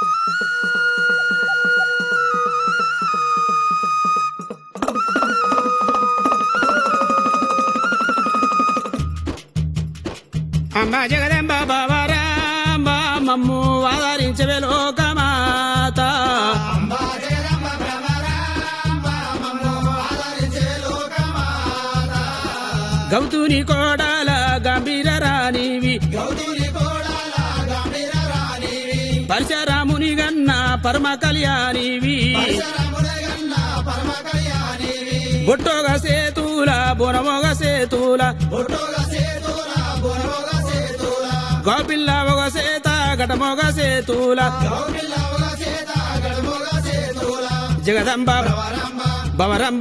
అమ్మ జగదంబ బాబరాంబ మమ్ము ఆదరించవే లోకమాత గౌతుని కోడాల గంభీర రాణివి పరశురాముని గన్న పరమ కళ్యాణివి బొట్టోగ సేతుల బొనమొగ సేతుల గోపిల్ల ఒక సేత గటమొగ సేతుల జగదంబ భవరంబ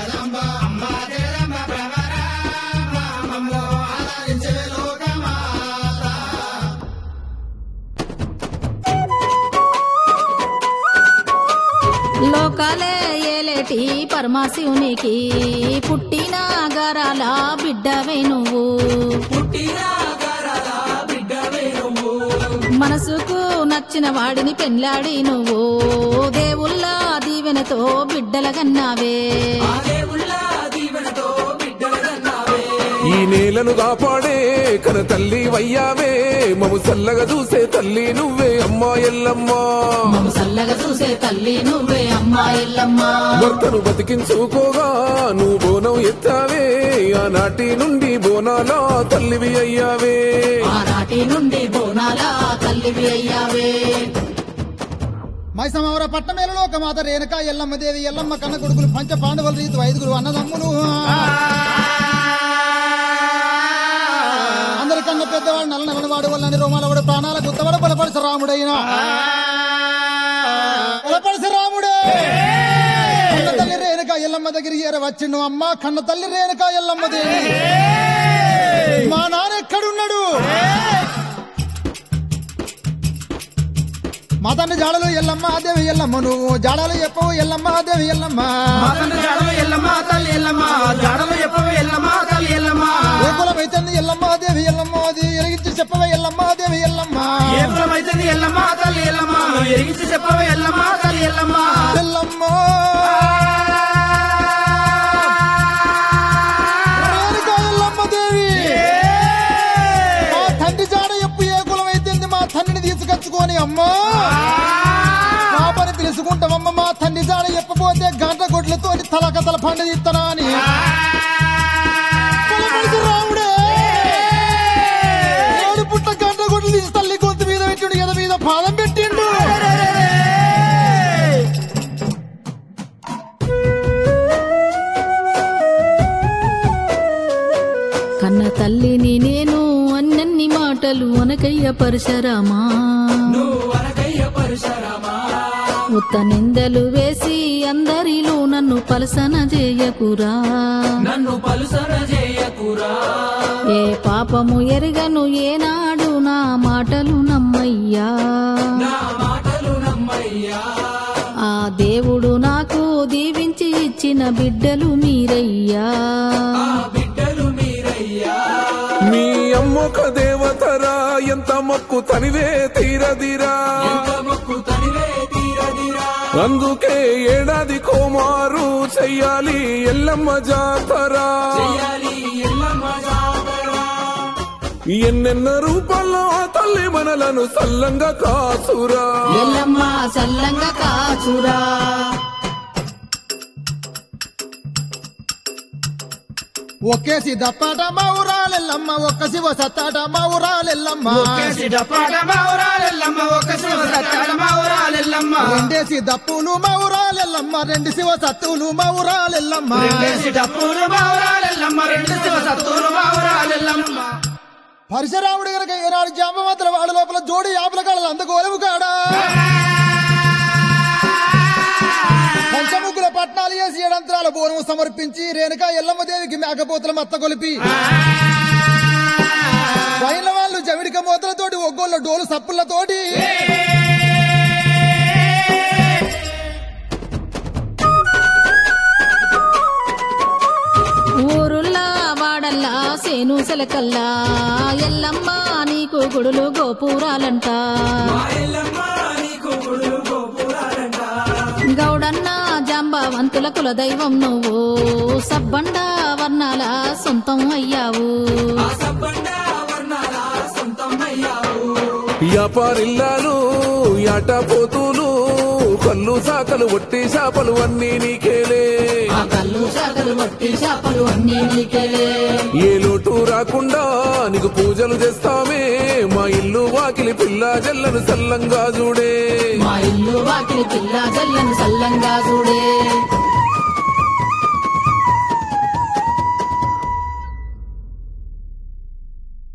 లోకాలే ఏలేటి పరమశివునికి పుట్టిన గరాల బిడ్డవే నువ్వు మనసుకు నచ్చిన వాడిని పెండ్లాడి నువ్వు దేవుళ్ళ దీవెనతో బిడ్డలగన్నావే ఈ నేలను కాపాడే కన తల్లి వయ్యావే మము చల్లగా చూసే తల్లి నువ్వే అమ్మా ఎల్లమ్మా మమ్ము చల్లగా చూసే తల్లి నువ్వే అమ్మా ఎల్లమ్మా భర్తను బతికించుకోగా నువ్వు బోనం ఎత్తావే ఆనాటి నుండి బోనాల తల్లివి అయ్యావే ఆనాటి నుండి బోనాల తల్లివి అయ్యావే మైసమవర పట్టమేలలో ఒక మాత రేణుక ఎల్లమ్మ దేవి ఎల్లమ్మ కన్న కొడుకులు పంచ పాండవుల రీతు ఐదుగురు అన్నదమ్ములు అందరికన్నా పెద్దవాడు నల్ల నల్లని వాడు వల్లని రోమాలవాడు ప్రాణాల గుత్తవాడు బలపడిస రాముడైన బలపడిస రాముడే కన్న తల్లి రేణుక ఎల్లమ్మ దగ్గరికి ఏర వచ్చిండు అమ్మ కన్న తల్లి రేణుక ఎల్లమ్మ దేవి మా నాన్న ఎక్కడున్నాడు మా తండ్రి జాడలు ఎల్లమ్మ దేవి ఎల్లమ్మ నువ్వు జాడలు చెప్పవు ఎల్లమ్మ దేవి ఎల్లమ్మ ఎల్లమ్మ తల్లి ఎల్లమ్మ జాడలు చెప్పవే ఎల్లమ్మ తల్లి ఎల్లమ్మ ఏ కులమైతే ఎల్లమ్మ దేవి ఎల్లమ్మ అది ఎరిగించి చెప్పవే ఎల్లమ్మ దేవి ఎల్లమ్మ ఏ కులమైతే ఎల్లమ్మ తల్లి ఎల్లమ్మ ఎరిగించి చెప్పవే ఎల్లమ్మ తల్లి ఎల్లమ్మ ఎల్లమ్మ రేణుకా ఎల్లమ్మ దేవి మా తండ్రి జాడ ఎప్పు ఏ కులమైతే మా తండ్రిని తీసుకొచ్చుకొని అమ్మా పాపని పిలుచుకుంటామమ్మ మా తండ్రి జాడ చెప్పబోతే గంట గొడ్లతో తలక తల పండుగ ఇత్తనా అని కొలబడిసి రాముడే ఏడు పుట్ట గంట గొడ్లు తీసి తల్లి గొంతు మీద పెట్టిండు ఎద మీద పాదం పెట్టిండు కన్న తల్లిని నేను అన్నన్ని మాటలు అనకయ్య పరశరామా ఉత్త నిందలు వేసి అందరిలో నన్ను పలసన చేయకురా నన్ను పలుసన చేయకురా ఏ పాపము ఎరగను ఏనాడు నా మాటలు నమ్మయ్యా నా మాటలు నమ్మయ్యా ఆ దేవుడు నాకు దీవించి ఇచ్చిన బిడ్డలు మీరయ్యా ఆ బిడ్డలు మీరయ్యా మీ అమ్మొక దేవతరా ఎంత మొక్కు తనివే తీరదిరా ఎంత మొక్కు తనివే తీరదిరా అందుకే ఏడాది కోమారు చెయ్యాలి ఎల్లమ్మ జాతరా చెయ్యాలి ఎల్లమ్మ జాతర ఎన్నెన్న రూపాల్లో ఆ తల్లి మనలను సల్లంగా కాసురా ఎల్లమ్మ చల్లంగా కాచురా ఒక్కేసి దప్పాట మా ఊరాలెల్లమ్మ ఒక్క శివ సత్తాట మా ఊరాలెల్లమ్మ డప్పాట మా ఊరాలెల్లమ్మ ఒక శివ సత్తాడ మా ఊరాలెల్లమ్మ రెండేసి దప్పులు మా ఊరాలెల్లమ్మ రెండు శివ సత్తులు మా ఊరాలెల్లమ్మ రెండేసి డప్పులు మా ఊరాలెల్లమ్మ రెండు శివ సత్తులు మా ఊరాలెల్లమ్మ పరశురాముడి గనక ఏనాడు జామవంతుల వాళ్ళ లోపల జోడి యాపల కాడలు అందగోలము కాడా పంచముగ్గుల పట్నాలు వేసి ఏడంతరాల బోనము సమర్పించి రేణుకా ఎల్లమ్మ దేవికి మేకపోతుల మత్త కొలిపి పైన వాళ్ళు జమిడిక మూతలతోటి ఒగ్గోళ్ళ డోలు సప్పులతోటి ఊరుల్లా వాడల్లా సేను సెలకల్లా ఎల్లమ్మ నీకు గుడులు గోపురాలంట మా ఎల్లమ్మ నీకు గుడు భక్తుల కుల దైవం నువ్వు సబ్బండ వర్ణాల సొంతం అయ్యావు ఆ సబ్బండ వర్ణాల సొంతం అయ్యావు వ్యాపారిల్లాలు యాట పోతులు కళ్ళు సాకలు ఒట్టి చేపలు అన్నీ నీకేలే ఆ కళ్ళు శాఖలు వట్టి చేపలు అన్నీ నీకేలే ఏ లోటు రాకుండా నీకు పూజలు చేస్తామే మా ఇల్లు వాకిలి పిల్ల జల్లను సల్లంగా చూడే మా ఇల్లు వాకిలి పిల్ల జల్లను సల్లంగా చూడే